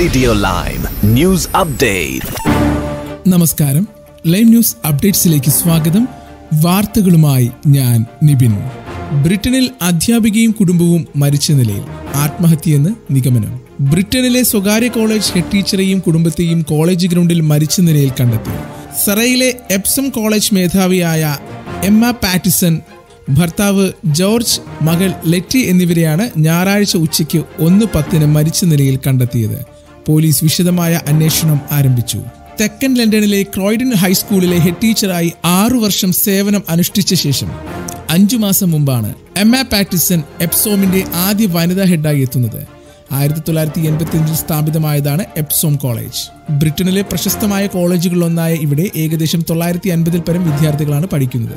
Radio Lime News Update. നമസ്കാരം live news അപ്ഡേറ്റ്സിലേക്ക് സ്വാഗതം വാർത്തകളുമായി ഞാൻ നിബിൻ ബ്രിട്ടനിൽ അധ്യാപികയും കുടുംബവും മരിച്ച നിലയിൽ ആത്മഹത്യയെന്ന് നിഗമനം ബ്രിട്ടനിലെ സ്വകാര്യ കോളേജ് ഹെഡ് ടീച്ചറെയും കുടുംബത്തെയും കോളേജ് ഗ്രൗണ്ടിൽ മരിച്ച നിലയിൽ കണ്ടെത്തി സറയിലെ എപ്സം കോളേജ് മേധാവിയായ എമ്മ പാറ്റിസൺ ഭർത്താവ് ജോർജ് മകൾ ലെറ്റി എന്നിവരെയാണ് ഞായറാഴ്ച ഉച്ചയ്ക്ക് ഒന്ന് പത്തിന് മരിച്ച നിലയിൽ കണ്ടെത്തിയത് പോലീസ് വിശദമായ അന്വേഷണം ആരംഭിച്ചു തെക്കൻ ലണ്ടനിലെ ക്രോയിഡൻ ഹൈസ്കൂളിലെ ഹെഡ് ടീച്ചറായി ആറു വർഷം സേവനം അനുഷ്ഠിച്ച ശേഷം അഞ്ചു മാസം മുമ്പാണ് എമ്മ പാറ്റിസൺ എപ്സോമിന്റെ ആദ്യ വനിതാ ഹെഡായി എത്തുന്നത് ആയിരത്തി തൊള്ളായിരത്തി എൺപത്തി അഞ്ചിൽ സ്ഥാപിതമായതാണ് എപ്സോം കോളേജ് ബ്രിട്ടനിലെ പ്രശസ്തമായ കോളേജുകളിലൊന്നായ ഇവിടെ ഏകദേശം തൊള്ളായിരത്തി അൻപതിൽ പരം വിദ്യാർത്ഥികളാണ് പഠിക്കുന്നത്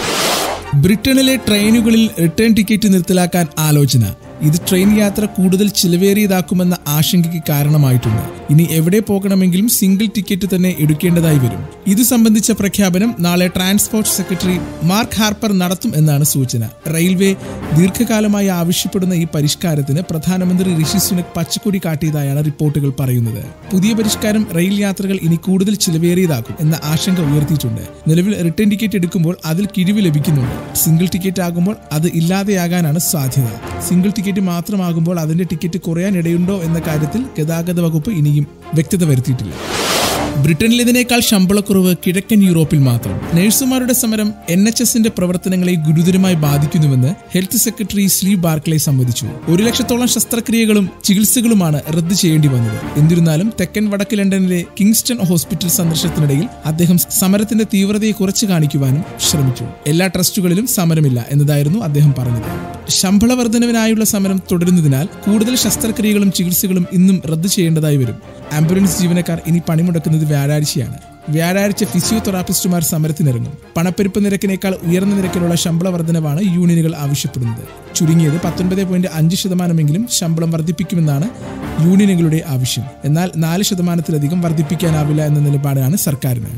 ബ്രിട്ടനിലെ ട്രെയിനുകളിൽ റിട്ടേൺ ടിക്കറ്റ് നിർത്തലാക്കാൻ ആലോചന ഇത് ട്രെയിൻ യാത്ര കൂടുതൽ ചിലവേറിയതാക്കുമെന്ന ആശങ്കയ്ക്ക് കാരണമായിട്ടുണ്ട് ഇനി എവിടെ പോകണമെങ്കിലും സിംഗിൾ ടിക്കറ്റ് തന്നെ എടുക്കേണ്ടതായി വരും ഇത് സംബന്ധിച്ച പ്രഖ്യാപനം നാളെ ട്രാൻസ്പോർട്ട് സെക്രട്ടറി മാർക്ക് ഹാർപ്പർ നടത്തും എന്നാണ് സൂചന റെയിൽവേ ദീർഘകാലമായി ആവശ്യപ്പെടുന്ന ഈ പരിഷ്കാരത്തിന് പ്രധാനമന്ത്രി ഋഷി സുനക് പച്ചക്കൊടി കാട്ടിയതായാണ് റിപ്പോർട്ടുകൾ പറയുന്നത് പുതിയ പരിഷ്കാരം റെയിൽ യാത്രകൾ ഇനി കൂടുതൽ ചിലവേറിയതാക്കും എന്ന ആശങ്ക ഉയർത്തിയിട്ടുണ്ട് നിലവിൽ റിട്ടേൺ ടിക്കറ്റ് എടുക്കുമ്പോൾ അതിൽ കിഴിവ് ലഭിക്കുന്നുണ്ട് സിംഗിൾ ടിക്കറ്റ് ആകുമ്പോൾ അത് ഇല്ലാതെയാകാനാണ് സാധ്യത സിംഗിൾ ടിക്കറ്റ് മാത്രമാകുമ്പോൾ അതിന്റെ ടിക്കറ്റ് കുറയാൻ ഇടയുണ്ടോ എന്ന കാര്യത്തിൽ ഗതാഗത വകുപ്പ് ഇനിയും വ്യക്തത വരുത്തിയിട്ടില്ല ബ്രിട്ടനിൽ ഇതിനേക്കാൾ ശമ്പളക്കുറവ് കിഴക്കൻ യൂറോപ്പിൽ മാത്രം നഴ്സുമാരുടെ സമരം എൻ എച്ച് എസിന്റെ പ്രവർത്തനങ്ങളെ ഗുരുതരമായി ബാധിക്കുന്നുവെന്ന് ഹെൽത്ത് സെക്രട്ടറി സ്ലീവ് ബാർക്ലെ സമ്മതിച്ചു ഒരു ലക്ഷത്തോളം ശസ്ത്രക്രിയകളും ചികിത്സകളുമാണ് റദ്ദു ചെയ്യേണ്ടി വന്നത് എന്നിരുന്നാലും തെക്കൻ വടക്ക് ലണ്ടനിലെ കിങ്സ്റ്റൺ ഹോസ്പിറ്റൽ സന്ദർശനത്തിനിടയിൽ അദ്ദേഹം സമരത്തിന്റെ തീവ്രതയെ കുറച്ചു കാണിക്കുവാനും ശ്രമിച്ചു എല്ലാ ട്രസ്റ്റുകളിലും സമരമില്ല എന്നതായിരുന്നു അദ്ദേഹം പറഞ്ഞത് ശമ്പള വർധനവിനായുള്ള സമരം തുടരുന്നതിനാൽ കൂടുതൽ ശസ്ത്രക്രിയകളും ചികിത്സകളും ഇന്നും റദ്ദു ചെയ്യേണ്ടതായി വരും ആംബുലൻസ് ജീവനക്കാർ ഇനി പണിമുടക്കുന്നത് വ്യാഴാഴ്ചയാണ് വ്യാഴാഴ്ച ഫിസിയോതെറാപ്പിസ്റ്റുമാർ സമരത്തിനിറങ്ങും പണപ്പെരുപ്പ് നിരക്കിനേക്കാൾ ഉയർന്ന നിരക്കിലുള്ള ശമ്പള വർധനവാണ് യൂണിയനുകൾ ആവശ്യപ്പെടുന്നത് ചുരുങ്ങിയത് പത്തൊൻപത് പോയിന്റ് അഞ്ച് ശതമാനമെങ്കിലും ശമ്പളം വർദ്ധിപ്പിക്കുമെന്നാണ് യൂണിയനുകളുടെ ആവശ്യം എന്നാൽ നാല് ശതമാനത്തിലധികം വർദ്ധിപ്പിക്കാനാവില്ല എന്ന നിലപാടാണ് സർക്കാരിന്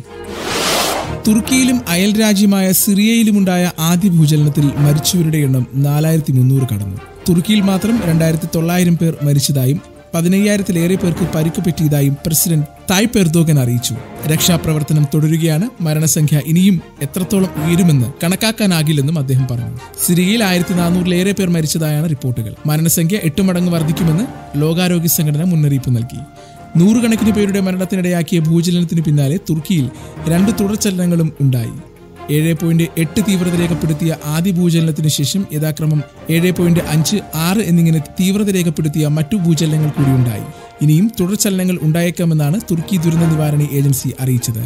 തുർക്കിയിലും അയൽ രാജ്യമായ സിറിയയിലുമുണ്ടായ ആദ്യ ഭൂചലനത്തിൽ മരിച്ചവരുടെ എണ്ണം നാലായിരത്തി മുന്നൂറ് കടന്നു തുർക്കിയിൽ മാത്രം രണ്ടായിരത്തി തൊള്ളായിരം പേർ മരിച്ചതായും പതിനയ്യായിരത്തിലേറെ പേർക്ക് പരിക്ക് പറ്റിയതായും പ്രസിഡന്റ് തായ്പ് എർദോഗൻ അറിയിച്ചു രക്ഷാപ്രവർത്തനം തുടരുകയാണ് മരണസംഖ്യ ഇനിയും എത്രത്തോളം ഉയരുമെന്ന് കണക്കാക്കാനാകില്ലെന്നും അദ്ദേഹം പറഞ്ഞു സിറിയയിൽ ആയിരത്തി നാനൂറിലേറെ പേർ മരിച്ചതായാണ് റിപ്പോർട്ടുകൾ മരണസംഖ്യ എട്ട് മടങ്ങ് വർദ്ധിക്കുമെന്ന് ലോകാരോഗ്യ സംഘടന മുന്നറിയിപ്പ് നൽകി നൂറുകണക്കിന് പേരുടെ മരണത്തിനിടയാക്കിയ ഭൂചലനത്തിന് പിന്നാലെ തുർക്കിയിൽ രണ്ട് തുടർചലനങ്ങളും ഉണ്ടായി ഏഴ് പോയിന്റ് എട്ട് തീവ്രത രേഖപ്പെടുത്തിയ ആദ്യ ഭൂചലനത്തിന് ശേഷം യഥാക്രമം ഏഴ് പോയിന്റ് അഞ്ച് ആറ് എന്നിങ്ങനെ തീവ്രത രേഖപ്പെടുത്തിയ മറ്റു ഭൂചലനങ്ങൾ കൂടിയുണ്ടായി ഇനിയും തുടർചലനങ്ങൾ ഉണ്ടായേക്കാമെന്നാണ് തുർക്കി ദുരന്ത നിവാരണ ഏജൻസി അറിയിച്ചത്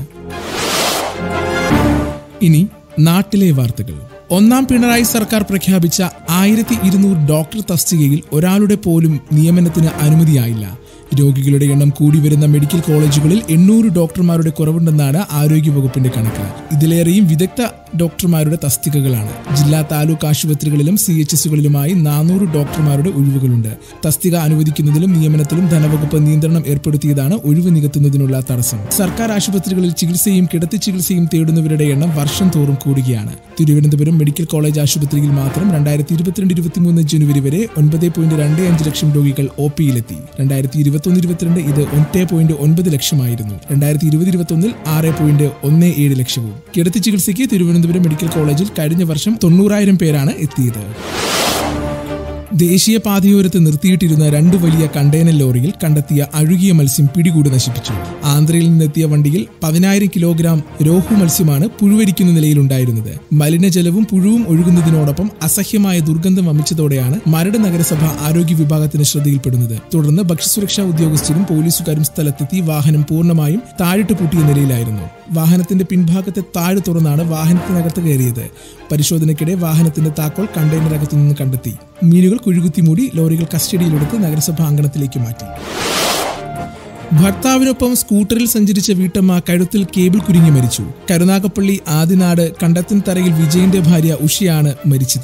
ഇനി നാട്ടിലെ വാർത്തകൾ ഒന്നാം പിണറായി സർക്കാർ പ്രഖ്യാപിച്ച ആയിരത്തി ഇരുന്നൂറ് ഡോക്ടർ തസ്തികയിൽ ഒരാളുടെ പോലും നിയമനത്തിന് അനുമതിയായില്ല രോഗികളുടെ എണ്ണം കൂടി വരുന്ന മെഡിക്കൽ കോളേജുകളിൽ എണ്ണൂറ് ഡോക്ടർമാരുടെ കുറവുണ്ടെന്നാണ് ആരോഗ്യവകുപ്പിന്റെ കണക്ക് ഇതിലേറെയും വിദഗ്ധ ഡോക്ടർമാരുടെ തസ്തികകളാണ് ജില്ലാ താലൂക്ക് ആശുപത്രികളിലും സി എച്ച് എസുകളിലുമായി നാനൂറ് ഡോക്ടർമാരുടെ ഒഴിവുകളുണ്ട് തസ്തിക അനുവദിക്കുന്നതിലും നിയമനത്തിലും ധനവകുപ്പ് നിയന്ത്രണം ഏർപ്പെടുത്തിയതാണ് ഒഴിവ് നികത്തുന്നതിനുള്ള തടസ്സം സർക്കാർ ആശുപത്രികളിൽ ചികിത്സയും കിടത്തി ചികിത്സയും തേടുന്നവരുടെ എണ്ണം വർഷം തോറും കൂടുകയാണ് തിരുവനന്തപുരം മെഡിക്കൽ കോളേജ് ആശുപത്രിയിൽ മാത്രം രണ്ടായിരത്തി ഇരുപത്തിരണ്ട് ഇരുപത്തിമൂന്ന് ജനുവരി വരെ ഒൻപത് പോയിന്റ് രണ്ട് അഞ്ച് ലക്ഷം രോഗികൾ ഒ പിയിലെത്തി രണ്ടായിരത്തി ഇരുപത്തൊന്ന് ഇരുപത്തിരണ്ട് ഇത് ഒൻപത് പോയിന്റ് ഒൻപത് ലക്ഷമായിരുന്നു രണ്ടായിരത്തി ഇരുപത് ഇരുപത്തൊന്നിൽ ആറ് പോയിന്റ് ഒന്ന് ഏഴ് ലക്ഷവും കിടത്തി ചികിത്സയ്ക്ക് തിരുവനന്തപുരം മെഡിക്കൽ കോളേജിൽ കഴിഞ്ഞ വർഷം തൊണ്ണൂറായിരം പേരാണ് എത്തിയത് ദേശീയ പാതയോരത്ത് നിർത്തിയിട്ടിരുന്ന രണ്ട് വലിയ കണ്ടെയ്നർ ലോറിയിൽ കണ്ടെത്തിയ അഴുകിയ മത്സ്യം പിടികൂടി നശിപ്പിച്ചു ആന്ധ്രയിൽ നിന്നെത്തിയ വണ്ടിയിൽ പതിനായിരം കിലോഗ്രാം രോഹു മത്സ്യമാണ് പുഴുവരിക്കുന്ന നിലയിലുണ്ടായിരുന്നത് മലിനജലവും പുഴുവും ഒഴുകുന്നതിനോടൊപ്പം അസഹ്യമായ ദുർഗന്ധം വമിച്ചതോടെയാണ് മരട് നഗരസഭ ആരോഗ്യ വിഭാഗത്തിന് ശ്രദ്ധയിൽപ്പെടുന്നത് തുടർന്ന് ഭക്ഷ്യസുരക്ഷാ ഉദ്യോഗസ്ഥരും പോലീസുകാരും സ്ഥലത്തെത്തി വാഹനം പൂർണ്ണമായും താഴിട്ട് പൂട്ടിയ നിലയിലായിരുന്നു വാഹനത്തിന്റെ പിൻഭാഗത്തെ താഴ് തുറന്നാണ് വാഹനത്തിനകത്ത് കയറിയത് പരിശോധനയ്ക്കിടെ വാഹനത്തിന്റെ താക്കോൽ കണ്ടെയ്നറകത്തു നിന്ന് കണ്ടെത്തി മീനുകൾ കുഴുകുത്തി മൂടി ലോറികൾ കസ്റ്റഡിയിലെടുത്ത് നഗരസഭാ അങ്കണത്തിലേക്ക് മാറ്റി ഭർത്താവിനൊപ്പം സ്കൂട്ടറിൽ സഞ്ചരിച്ച വീട്ടമ്മ കഴുത്തിൽ കേബിൾ കുരുങ്ങി മരിച്ചു കരുനാഗപ്പള്ളി ആദിനാട് കണ്ടത്തിൻ തറയിൽ വിജയന്റെ ഭാര്യ ഉഷയാണ് മരിച്ചത്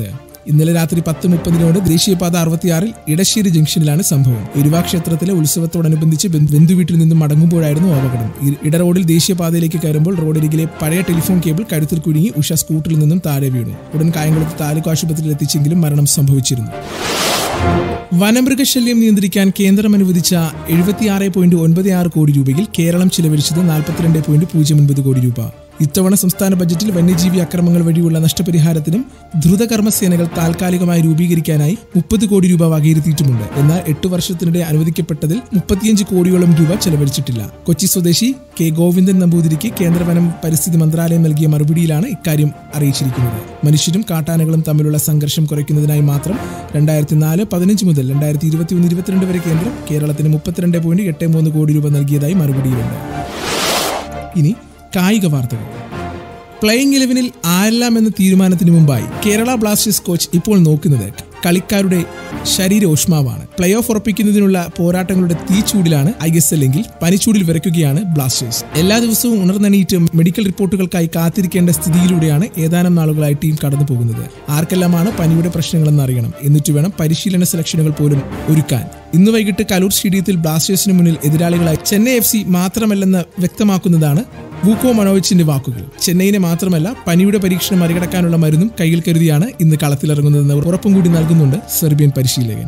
ഇന്നലെ രാത്രി പത്ത് മുപ്പതിനോട് ദേശീയപാത അറുപത്തിയാറിൽ ഇടശ്ശേരി ജംഗ്ഷനിലാണ് സംഭവം എരുവാ ക്ഷേത്രത്തിലെ ഉത്സവത്തോടനുബന്ധിച്ച് ബന്ധു- ബന്ധുവീട്ടിൽ നിന്നും മടങ്ങുമ്പോഴായിരുന്നു അപകടം ഇ- ഇട റോഡിൽ ദേശീയപാതയിലേക്ക് കയറുമ്പോൾ റോഡരികിലെ പഴയ ടെലിഫോൺ കേബിൾ കഴുത്തിൽ കുടുങ്ങി ഉഷ സ്കൂട്ടറിൽ നിന്നും താഴെ വീണു ഉടൻ കായംകുളത്ത് താലൂക്ക് ആശുപത്രിയിൽ എത്തിച്ചെങ്കിലും മരണം സംഭവിച്ചിരുന്നു വനമൃഗശല്യം നിയന്ത്രിക്കാൻ കേന്ദ്രം അനുവദിച്ച എഴുപത്തിയാറ് പോയിന്റ് ഒൻപത് ആറ് കോടി രൂപയിൽ കേരളം ചിലവഴിച്ചത് നാൽപ്പത്തിരണ്ട് പോയിന്റ് പൂജ്യം ഒൻപത് കോടി രൂപ ഇത്തവണ സംസ്ഥാന ബജറ്റിൽ വന്യജീവി അക്രമങ്ങൾ വഴിയുള്ള നഷ്ടപരിഹാരത്തിനും ദ്രുതകർമ്മസേനകൾ താൽക്കാലികമായി രൂപീകരിക്കാനായി മുപ്പത് കോടി രൂപ വകയിരുത്തിയിട്ടുമുണ്ട് എന്നാൽ എട്ട് വർഷത്തിനിടെ അനുവദിക്കപ്പെട്ടതിൽ മുപ്പത്തിയഞ്ച് കോടിയോളം രൂപ ചെലവഴിച്ചിട്ടില്ല കൊച്ചി സ്വദേശി കെ ഗോവിന്ദൻ നമ്പൂതിരിക്ക് കേന്ദ്ര വനം പരിസ്ഥിതി മന്ത്രാലയം നൽകിയ മറുപടിയിലാണ് ഇക്കാര്യം അറിയിച്ചിരിക്കുന്നത് മനുഷ്യരും കാട്ടാനകളും തമ്മിലുള്ള സംഘർഷം കുറയ്ക്കുന്നതിനായി മാത്രം രണ്ടായിരത്തി നാല് പതിനഞ്ച് മുതൽ രണ്ടായിരത്തി ഇരുപത്തി ഒന്ന് ഇരുപത്തിരണ്ട് വരെ കേന്ദ്രം കേരളത്തിന് മുപ്പത്തിരണ്ട് പോയിന്റ് എട്ട് മൂന്ന് കോടി രൂപ നൽകിയതായി മറുപടിയിലുണ്ട് ഇനി കായിക വാർത്തകൾ പ്ലേയിങ് ഇലവനിൽ ആരെല്ലാം എന്ന തീരുമാനത്തിന് മുമ്പായി കേരള ബ്ലാസ്റ്റേഴ്സ് കോച്ച് ഇപ്പോൾ നോക്കുന്നത് കളിക്കാരുടെ ശരീരോഷ്മാവാണ് പ്ലേ ഓഫ് ഉറപ്പിക്കുന്നതിനുള്ള പോരാട്ടങ്ങളുടെ തീച്ചൂടിലാണ് ഐ എസ് എൽ എങ്കിൽ പനിച്ചൂടിൽ വിറയ്ക്കുകയാണ് ബ്ലാസ്റ്റേഴ്സ് എല്ലാ ദിവസവും ഉണർന്നെണീറ്റ് മെഡിക്കൽ റിപ്പോർട്ടുകൾക്കായി കാത്തിരിക്കേണ്ട സ്ഥിതിയിലൂടെയാണ് ഏതാനും നാളുകളായി ടീം കടന്നു പോകുന്നത് ആർക്കെല്ലാമാണ് പനിയുടെ പ്രശ്നങ്ങളെന്ന് അറിയണം എന്നിട്ട് വേണം പരിശീലന സെലക്ഷനുകൾ പോലും ഒരുക്കാൻ ഇന്ന് വൈകിട്ട് കലൂർ സ്റ്റേഡിയത്തിൽ ബ്ലാസ്റ്റേഴ്സിന് മുന്നിൽ എതിരാളികളായി ചെന്നൈ എഫ് സി മാത്രമല്ലെന്ന് വ്യക്തമാക്കുന്നതാണ് വൂക്കോ മനോവിച്ചിന്റെ വാക്കുകൾ ചെന്നൈയിനെ മാത്രമല്ല പനിയുടെ പരീക്ഷണം മറികടക്കാനുള്ള മരുന്നും കയ്യിൽ കരുതിയാണ് ഇന്ന് കളത്തിലിറങ്ങുന്നതെന്ന് ഉറപ്പും കൂടി നൽകുന്നുണ്ട് സെർബിയൻ പരിശീലകൻ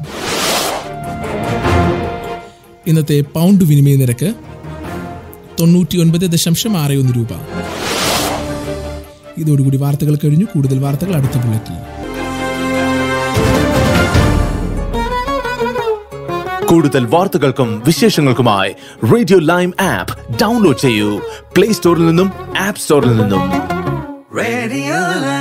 ഇന്നത്തെ പൗണ്ട് വിനിമയ നിരക്ക് തൊണ്ണൂറ്റി ഒൻപത് ദശാംശം ആറ് ഒന്ന് രൂപ ഇതോടുകൂടി വാർത്തകൾ കഴിഞ്ഞു കൂടുതൽ വാർത്തകൾ അടുത്ത ബുള്ളറ്റിൽ കൂടുതൽ വാർത്തകൾക്കും വിശേഷങ്ങൾക്കുമായി റേഡിയോ ലൈം ആപ്പ് ഡൗൺലോഡ് ചെയ്യൂ പ്ലേ സ്റ്റോറിൽ നിന്നും ആപ്പ് സ്റ്റോറിൽ നിന്നും Radio Lab.